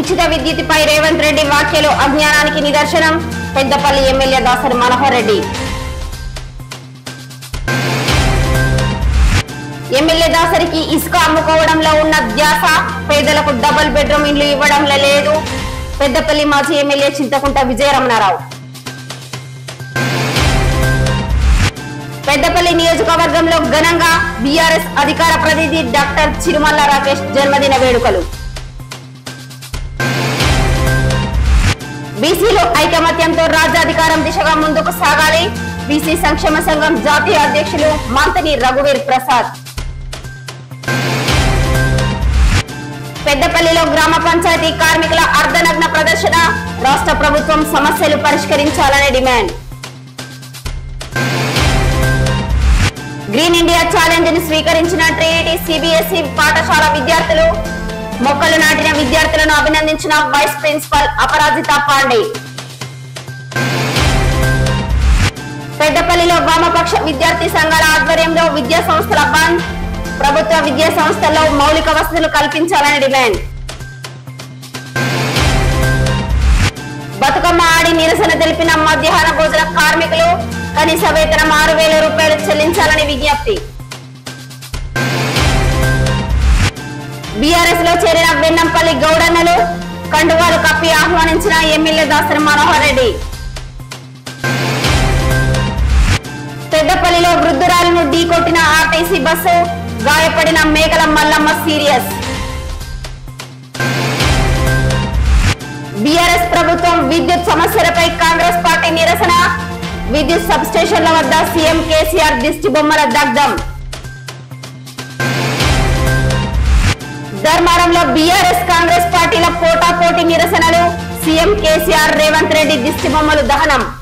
ఉచిత విద్యుత్పై రేవంత్ రెడ్డి వ్యాఖ్యలు అజ్ఞానానికి నిదర్శనం పెద్దపల్లి ఎమ్మెల్యే దాసరి మనోహర్ రెడ్డి ఎమ్మెల్యే దాసరికి ఇసుక అమ్ముకోవడంలో ఉన్న ధ్యాస పేదలకు డబుల్ బెడ్రూమ్ ఇండ్లు ఇవ్వడంలో లేదు పెద్దపల్లి మాజీ ఎమ్మెల్యే చింతకుంట విజయరమణారావు పెద్దపల్లి నియోజకవర్గంలో ఘనంగా బీఆర్ఎస్ అధికార ప్రతినిధి డాక్టర్ చిరుమల్ల రాకేష్ జన్మదిన వేడుకలు బీసీలు ఐకమత్యంతో రాజ్యాధికారం దిశగా ముందుకు సాగాలి బీసీ సంక్షేమ సంఘం జాతీయ అధ్యక్షులు మంతని రఘువీర్ ప్రసాద్ పెద్దపల్లిలో గ్రామ పంచాయతీ కార్మికుల అర్ధనగ్న ప్రదర్శన రాష్ట్ర ప్రభుత్వం సమస్యలు పరిష్కరించాలని డిమాండ్ గ్రీన్ ఇండియా ఛాలెంజ్ ని స్వీకరించిన ట్రినిటీ సిబిఎస్ఈ పాఠశాల విద్యార్థులు మొక్కలు నాటిన విద్యార్థులను అభినందించిన వైస్ ప్రిన్సిపల్ అపరాజిత పాండే పెద్దపల్లిలో వామపక్ష విద్యార్థి సంఘాల ఆధ్వర్యంలో విద్యా సంస్థల బంద్ ప్రభుత్వ విద్యా సంస్థల్లో మౌలిక వసతులు కల్పించాలని డిమాండ్ బతుకమ్మ ఆడి నిరసన తెలిపిన మధ్యాహ్న భోజన కార్మికులు కనీస వేతనం ఆరు వేల రూపాయలు చెల్లించాలని విజ్ఞప్తి బీఆర్ఎస్ లో చేరిన వెన్నంపల్లి గౌడన్నలు కండువాలు కప్పి ఆహ్వానించిన ఎమ్మెల్యే దాసరి మనోహర్ రెడ్డి పెద్దపల్లిలో వృద్ధురాలను ఢీకొట్టిన ఆర్టీసీ బస్సు గాయపడిన మేకల మల్లమ్మ సీరియస్ బీఆర్ఎస్ ప్రభుత్వం విద్యుత్ సమస్యలపై కాంగ్రెస్ పార్టీ నిరసన విద్యుత్ సబ్ స్టేషన్ల వద్ద సీఎం కేసీఆర్ దిష్టి బొమ్మల దగ్ధం ధర్మారంలో బీఆర్ఎస్ కాంగ్రెస్ పార్టీల పోటాపోటీ నిరసనలు సీఎం కేసీఆర్ రేవంత్ రెడ్డి దిష్టి బొమ్మలు దహనం